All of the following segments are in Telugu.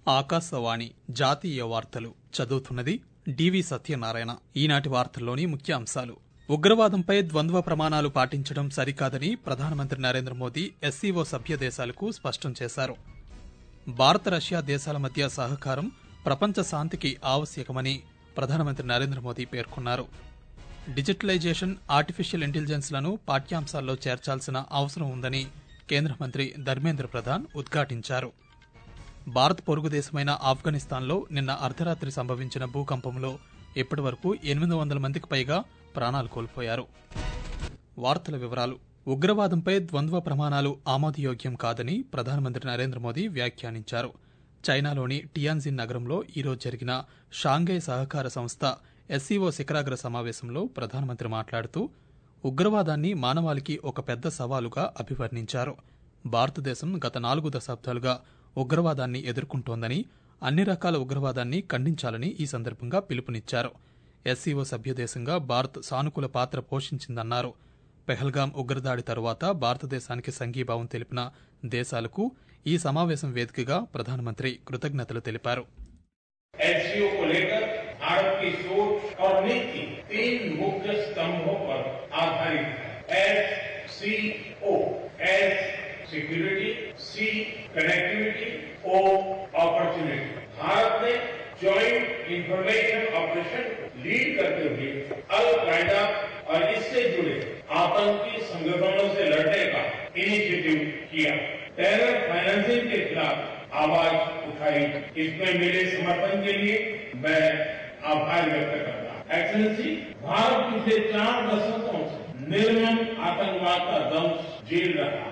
ఆకాశవాణి జాతీయ వార్తలు చదువుతున్నది డివి సత్యనారాయణ ఈనాటి వార్తల్లోని ముఖ్య అంశాలు ఉగ్రవాదంపై ద్వంద్వ ప్రమాణాలు పాటించడం సరికాదని ప్రధానమంత్రి నరేంద్ర మోదీ ఎస్సీఓ సభ్య దేశాలకు స్పష్టం చేశారు భారత రష్యా దేశాల మధ్య సహకారం ప్రపంచ శాంతికి ఆవశ్యకమని ప్రధానమంత్రి నరేంద్ర మోదీ పేర్కొన్నారు డిజిటలైజేషన్ ఆర్టిఫిషియల్ ఇంటెలిజెన్స్లను పాఠ్యాంశాల్లో చేర్చాల్సిన అవసరం ఉందని కేంద్ర మంత్రి ధర్మేంద్ర ప్రధాన్ ఉద్ఘాటించారు భారత్ పొరుగు దేశమైన ఆఫ్ఘనిస్తాన్లో నిన్న అర్ధరాత్రి సంభవించిన భూకంపంలో ఇప్పటివరకు ఎనిమిది వందల మందికి పైగా ప్రాణాలు కోల్పోయారు వార్తల వివరాలు ఉగ్రవాదంపై ద్వంద్వ ప్రమాణాలు ఆమోదయోగ్యం కాదని ప్రధానమంత్రి నరేంద్ర మోదీ వ్యాఖ్యానించారు చైనాలోని టియాన్జిన్ నగరంలో ఈరోజు జరిగిన షాంఘై సహకార సంస్థ ఎస్సీఓ శిఖరాగ్ర సమావేశంలో ప్రధానమంత్రి మాట్లాడుతూ ఉగ్రవాదాన్ని మానవాళికి ఒక పెద్ద సవాలుగా అభివర్ణించారు భారతదేశం గత నాలుగు దశాబ్దాలుగా ఉగ్రవాదాన్ని ఎదుర్కొంటోందని అన్ని రకాల ఉగ్రవాదాన్ని ఖండించాలని ఈ సందర్భంగా పిలుపునిచ్చారు ఎస్సీఓ సభ్యదేశంగా భారత్ సానుకూల పాత్ర పోషించిందన్నారు పెహల్గాం ఉగ్రదాడి తరువాత భారతదేశానికి సంఘీభావం తెలిపిన దేశాలకు ఈ సమావేశం వేదికగా ప్రధానమంత్రి కృతజ్ఞతలు తెలిపారు एससीओ को लेकर भारत की सोच और नीति तीन मुख्य स्तंभों पर आधारित है S C O S security C connectivity O opportunity Bharat ने ज्वाइंट इंफॉर्मेशन ऑपरेशन को लीड करते हुए अल कायदा और इससे जुड़े आतंकी संगठनों से लड़ने का इनिशिएटिव किया टेरर फाइनेंसिंग के खिलाफ आवाज उठाई इसमें मेरे समर्थन के लिए मैं आभार व्यक्त करता हूं एक्सलेंसी भारत पिछले चार दशकों से निर्मम आतंकवाद का दंश झेल रहा है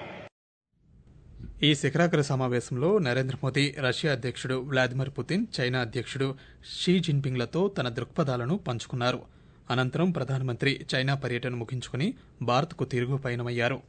ఈ శిఖరాగ్ర సమావేశంలో నరేంద్ర మోదీ రష్యా అధ్యక్షుడు వ్లాదిమిర్ పుతిన్ చైనా అధ్యక్షుడు షీ జిన్పింగ్లతో తన దృక్పథాలను పంచుకున్నారు అనంతరం ప్రధానమంత్రి చైనా పర్యటన ముగించుకుని భారత్కు తిరుగు పయనమయ్యారు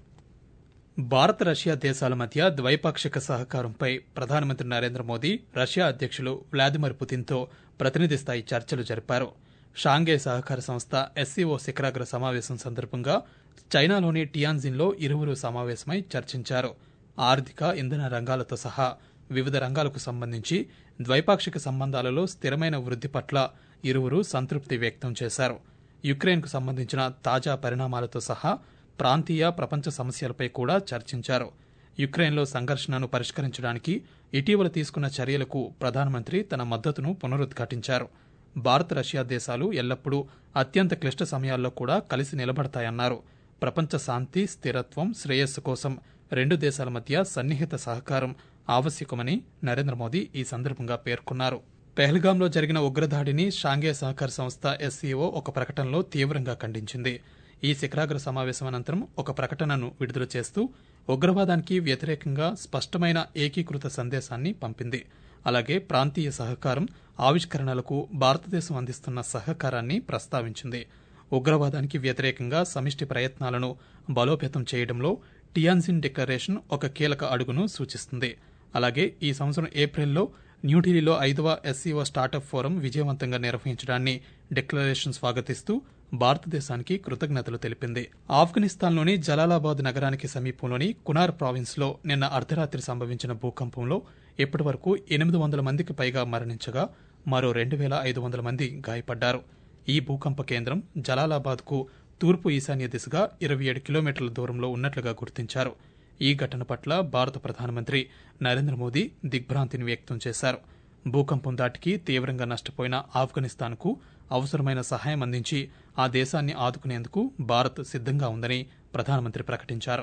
భారత్ రష్యా దేశాల మధ్య ద్వైపాక్షిక సహకారంపై ప్రధానమంత్రి నరేంద్ర మోదీ రష్యా అధ్యక్షులు వ్లాదిమిర్ పుతిన్తో ప్రతినిధి స్థాయి చర్చలు జరిపారు షాంఘై సహకార సంస్థ ఎస్సీఓ శిఖరాగ్ర సమావేశం సందర్భంగా చైనాలోని టియాన్జిన్లో ఇరువురు సమావేశమై చర్చించారు ఆర్థిక ఇంధన రంగాలతో సహా వివిధ రంగాలకు సంబంధించి ద్వైపాక్షిక సంబంధాలలో స్థిరమైన వృద్ధి పట్ల ఇరువురు సంతృప్తి వ్యక్తం చేశారు యుక్రెయిన్కు సంబంధించిన తాజా పరిణామాలతో సహా ప్రాంతీయ ప్రపంచ సమస్యలపై కూడా చర్చించారు యుక్రెయిన్లో సంఘర్షణను పరిష్కరించడానికి ఇటీవల తీసుకున్న చర్యలకు ప్రధానమంత్రి తన మద్దతును పునరుద్ఘాటించారు భారత్ రష్యా దేశాలు ఎల్లప్పుడూ అత్యంత క్లిష్ట సమయాల్లో కూడా కలిసి నిలబడతాయన్నారు ప్రపంచ శాంతి స్థిరత్వం శ్రేయస్సు కోసం రెండు దేశాల మధ్య సన్నిహిత సహకారం ఆవశ్యకమని నరేంద్ర మోదీ ఈ సందర్భంగా పేర్కొన్నారు పెహల్గాంలో జరిగిన ఉగ్రదాడిని షాంఘై సహకార సంస్థ ఎస్సీఓ ఒక ప్రకటనలో తీవ్రంగా ఖండించింది ఈ శిఖరాగ్ర సమావేశం అనంతరం ఒక ప్రకటనను విడుదల చేస్తూ ఉగ్రవాదానికి వ్యతిరేకంగా స్పష్టమైన ఏకీకృత సందేశాన్ని పంపింది అలాగే ప్రాంతీయ సహకారం ఆవిష్కరణలకు భారతదేశం అందిస్తున్న సహకారాన్ని ప్రస్తావించింది ఉగ్రవాదానికి వ్యతిరేకంగా సమిష్టి ప్రయత్నాలను బలోపేతం చేయడంలో టియాన్జిన్ డిక్లరేషన్ ఒక కీలక అడుగును సూచిస్తుంది అలాగే ఈ సంవత్సరం ఏప్రిల్లో న్యూఢిల్లీలో ఐదవ ఎస్సీఓ స్టార్టప్ ఫోరం విజయవంతంగా నిర్వహించడాన్ని డిక్లరేషన్ స్వాగతిస్తూ భారతదేశానికి కృతజ్ఞతలు తెలిపింది ఆఫ్ఘనిస్తాన్లోని జలాలాబాద్ నగరానికి సమీపంలోని కునార్ ప్రావిన్స్లో నిన్న అర్ధరాత్రి సంభవించిన భూకంపంలో ఇప్పటి వరకు ఎనిమిది వందల మందికి పైగా మరణించగా మరో రెండు వేల ఐదు వందల మంది గాయపడ్డారు ఈ భూకంప కేంద్రం జలాలాబాద్కు తూర్పు ఈశాన్య దిశగా ఇరవై ఏడు కిలోమీటర్ల దూరంలో ఉన్నట్లుగా గుర్తించారు ఈ ఘటన పట్ల భారత ప్రధానమంత్రి నరేంద్ర మోదీ దిగ్భ్రాంతిని వ్యక్తం చేశారు భూకంపం దాటికి తీవ్రంగా నష్టపోయిన ఆఫ్ఘనిస్తాన్కు అవసరమైన సహాయం అందించి ఆ దేశాన్ని ఆదుకునేందుకు భారత్ సిద్ధంగా ఉందని ప్రధానమంత్రి ప్రకటించారు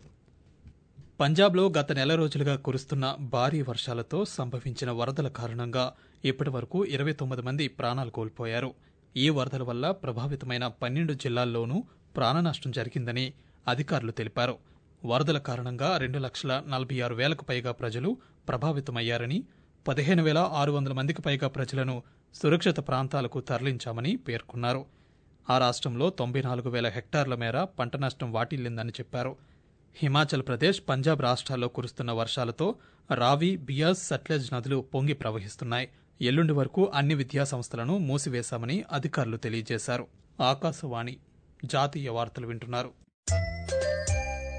పంజాబ్లో గత నెల రోజులుగా కురుస్తున్న భారీ వర్షాలతో సంభవించిన వరదల కారణంగా ఇప్పటి వరకు ఇరవై తొమ్మిది మంది ప్రాణాలు కోల్పోయారు ఈ వరదల వల్ల ప్రభావితమైన పన్నెండు జిల్లాల్లోనూ ప్రాణనష్టం జరిగిందని అధికారులు తెలిపారు వరదల కారణంగా రెండు లక్షల నలభై ఆరు వేలకు పైగా ప్రజలు ప్రభావితమయ్యారని పదిహేను వేల ఆరు వందల మందికి పైగా ప్రజలను సురక్షిత ప్రాంతాలకు తరలించామని పేర్కొన్నారు ఆ రాష్ట్రంలో తొంభై నాలుగు వేల హెక్టార్ల మేర పంట నష్టం వాటిల్లిందని చెప్పారు హిమాచల్ ప్రదేశ్ పంజాబ్ రాష్ట్రాల్లో కురుస్తున్న వర్షాలతో రావి బియాస్ సట్లెజ్ నదులు పొంగి ప్రవహిస్తున్నాయి ఎల్లుండి వరకు అన్ని విద్యా సంస్థలను మూసివేశామని అధికారులు తెలియజేశారు ఆకాశవాణి జాతీయ వార్తలు వింటున్నారు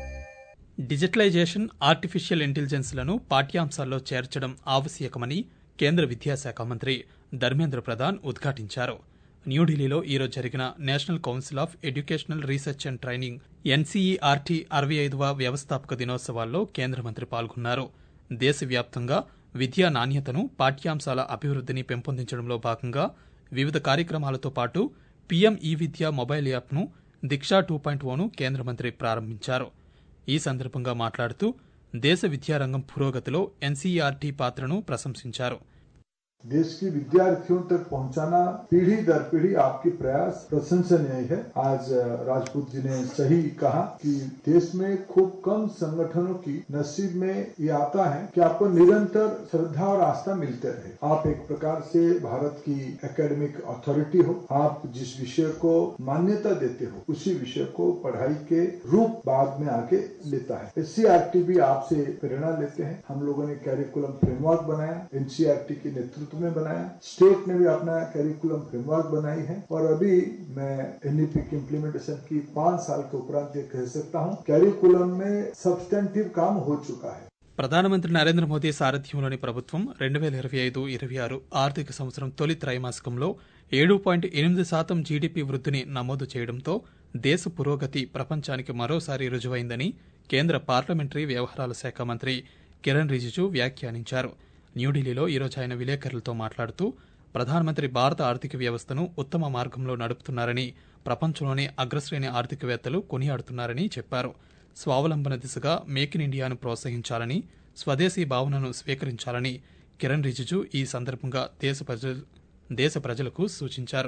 డిజిటలైజేషన్ ఆర్టిఫిషియల్ ఇంటెలిజెన్స్లను పాఠ్యాంశాల్లో చేర్చడం ఆవశ్యకమని కేంద్ర విద్యాశాఖ మంత్రి ధర్మేంద్ర ప్రధాన్ ఉద్ఘాటించారు న్యూఢిల్లీలో ఈరోజు జరిగిన national council of educational research and training NCERT అరవై ఐదవ వ్యవస్థాపక దినోత్సవాల్లో కేంద్ర మంత్రి పాల్గొన్నారు దేశవ్యాప్తంగా విద్యా నాణ్యతను పాఠ్యాంశాల అభివృద్ధిని పెంపొందించడంలో భాగంగా వివిధ కార్యక్రమాలతో పాటు పీఎం ఈ విద్య మొబైల్ యాప్ను దీక్షా టూ పాయింట్ ఓను కేంద్ర మంత్రి ప్రారంభించారు ఈ సందర్భంగా మాట్లాడుతూ దేశ విద్యారంగం పురోగతిలో ఎన్సీఈఆర్టీ పాత్రను ప్రశంసించారు देश की विद्यार्थियों तक पहुंचाना पीढ़ी दर पीढ़ी आपकी प्रयास प्रशंसनीय है आज राजपूत जी ने सही कहा कि देश में खूब कम संगठनों की नसीब में ये आता है कि आपको निरंतर श्रद्धा और आस्था मिलते रहे आप एक प्रकार से भारत की एकेडमिक अथॉरिटी हो आप जिस विषय को मान्यता देते हो उसी विषय को पढ़ाई के रूप बाद में आके लेता है एससीआरटी भी आपसे प्रेरणा लेते हैं हम लोगों ने कैरिकुलम फ्रेमवर्क बनाया एनसीआरटी के नेतृत्व में बनाया स्टेट ने भी अपना कैरिकुलम फ्रेमवर्क बनाई है और अभी मैं एनईपी की इम्प्लीमेंटेशन की पांच साल के उपरांत ये कह सकता हूँ कैरिकुलम में सब्सटेंटिव काम हो चुका है ప్రధానమంత్రి నరేంద్ర మోదీ సారథ్యంలోని ప్రభుత్వం రెండు వేల ఇరవై ఐదు ఇరవై ఆరు ఆర్థిక సంవత్సరం తొలి త్రైమాసికంలో ఏడు పాయింట్ ఎనిమిది శాతం జీడీపీ వృద్ధిని నమోదు చేయడంతో దేశ పురోగతి ప్రపంచానికి మరోసారి రుజువైందని కేంద్ర పార్లమెంటరీ వ్యవహారాల శాఖ మంత్రి కిరణ్ రిజిజు వ్యాఖ్యానించారు న్యూఢిల్లీలో ఈరోజు ఆయన విలేకరులతో మాట్లాడుతూ ప్రధానమంత్రి భారత ఆర్థిక వ్యవస్థను ఉత్తమ మార్గంలో నడుపుతున్నారని ప్రపంచంలోని అగ్రశ్రేణి ఆర్థికవేత్తలు కొనియాడుతున్నారని చెప్పారు స్వావలంబన దిశగా మేక్ ఇన్ ఇండియాను ప్రోత్సహించాలని స్వదేశీ భావనను స్వీకరించాలని కిరణ్ రిజిజు ఈ సందర్భంగా దేశ ప్రజలు దేశ ప్రజలకు సూచించారు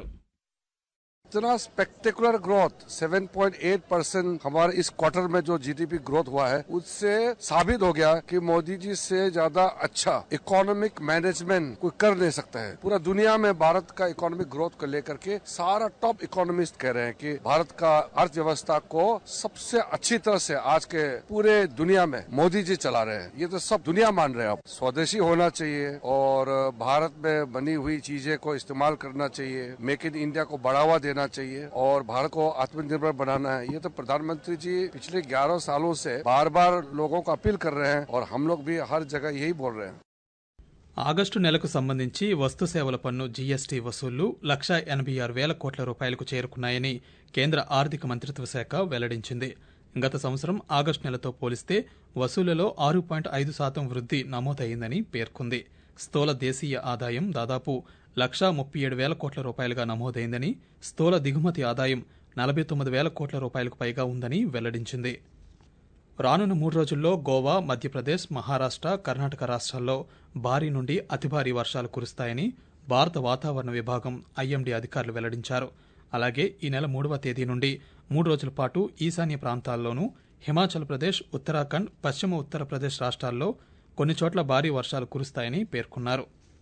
इतना स्पेक्टेकुलर ग्रोथ 7.8 परसेंट हमारे इस क्वार्टर में जो जीडीपी ग्रोथ हुआ है उससे साबित हो गया कि मोदी जी से ज्यादा अच्छा इकोनॉमिक मैनेजमेंट कोई कर नहीं सकता है पूरा दुनिया में भारत का इकोनॉमिक ग्रोथ को लेकर के सारा टॉप इकोनॉमिस्ट कह रहे हैं कि भारत का अर्थव्यवस्था को सबसे अच्छी तरह से आज के पूरे दुनिया में मोदी जी चला रहे हैं ये तो सब दुनिया मान रहे हैं अब स्वदेशी होना चाहिए और भारत में बनी हुई चीजें को इस्तेमाल करना चाहिए मेक इन इंडिया को बढ़ावा देना देना चाहिए और भारत को आत्मनिर्भर बनाना है ये तो प्रधानमंत्री जी पिछले 11 सालों से बार बार लोगों को अपील कर रहे हैं और हम लोग भी हर जगह यही बोल रहे हैं ఆగస్టు నెలకు సంబంధించి వస్తు సేవల పన్ను జీఎస్టీ వసూళ్లు లక్ష ఎనభై ఆరు వేల కోట్ల రూపాయలకు చేరుకున్నాయని కేంద్ర ఆర్థిక మంత్రిత్వ శాఖ వెల్లడించింది గత సంవత్సరం ఆగస్టు నెలతో పోలిస్తే వసూళ్లలో ఆరు పాయింట్ ఐదు శాతం వృద్ధి నమోదైందని పేర్కొంది స్థూల దేశీయ ఆదాయం దాదాపు లక్షా ముప్పై ఏడు వేల కోట్ల రూపాయలుగా నమోదైందని స్థూల దిగుమతి ఆదాయం నలభై తొమ్మిది వేల కోట్ల రూపాయలకు పైగా ఉందని వెల్లడించింది రానున్న మూడు రోజుల్లో గోవా మధ్యప్రదేశ్ మహారాష్ట కర్ణాటక రాష్ట్రాల్లో భారీ నుండి అతి భారీ వర్షాలు కురుస్తాయని భారత వాతావరణ విభాగం ఐఎండీ అధికారులు వెల్లడించారు అలాగే ఈ నెల మూడవ తేదీ నుండి మూడు రోజుల పాటు ఈశాన్య ప్రాంతాల్లోనూ హిమాచల్ ప్రదేశ్ ఉత్తరాఖండ్ పశ్చిమ ఉత్తరప్రదేశ్ రాష్ట్రాల్లో కొన్ని చోట్ల భారీ వర్షాలు కురుస్తాయని పేర్కొన్నారు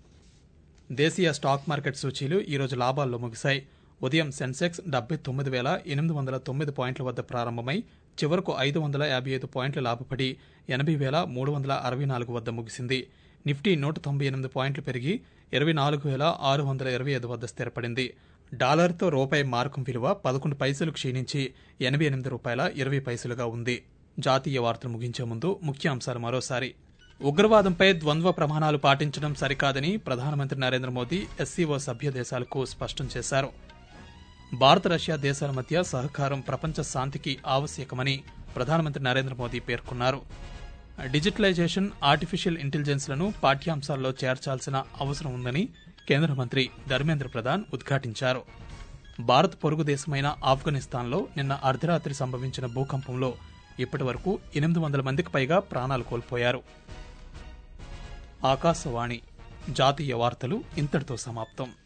దేశీయ స్టాక్ మార్కెట్ సూచీలు ఈరోజు లాభాల్లో ముగిశాయి ఉదయం సెన్సెక్స్ డెబ్బై తొమ్మిది వేల ఎనిమిది వందల తొమ్మిది పాయింట్ల వద్ద ప్రారంభమై చివరకు ఐదు వందల యాభై ఐదు పాయింట్లు లాభపడి ఎనభై వేల మూడు వందల అరవై నాలుగు వద్ద ముగిసింది నిఫ్టీ నూట తొంభై ఎనిమిది పాయింట్లు పెరిగి ఇరవై నాలుగు వేల ఆరు వందల ఇరవై ఐదు వద్ద స్థిరపడింది డాలర్తో రూపాయి మార్కం విలువ పదకొండు పైసలు క్షీణించి ఎనభై ఎనిమిది రూపాయల ఇరవై పైసలుగా ఉంది జాతీయ వార్తలు ముగించే ముందు ముఖ్యాంశాలు మరోసారి ఉగ్రవాదంపై ద్వంద్వ ప్రమాణాలు పాటించడం సరికాదని ప్రధానమంత్రి నరేంద్ర మోదీ ఎస్సీఓ సభ్య దేశాలకు స్పష్టం చేశారు భారత రష్యా దేశాల మధ్య సహకారం ప్రపంచ శాంతికి ఆవశ్యకమని ప్రధానమంత్రి నరేంద్ర మోదీ పేర్కొన్నారు డిజిటలైజేషన్ ఆర్టిఫిషియల్ ఇంటెలిజెన్స్లను పాఠ్యాంశాల్లో చేర్చాల్సిన అవసరం ఉందని కేంద్ర మంత్రి ధర్మేంద్ర ప్రధాన్ ఉద్ఘాటించారు భారత్ పొరుగు దేశమైన ఆఫ్ఘనిస్తాన్లో నిన్న అర్ధరాత్రి సంభవించిన భూకంపంలో ఇప్పటి వరకు ఎనిమిది వందల మందికి పైగా ప్రాణాలు కోల్పోయారు ఆకాశవాణి జాతీయ వార్తలు ఇంతటితో సమాప్తం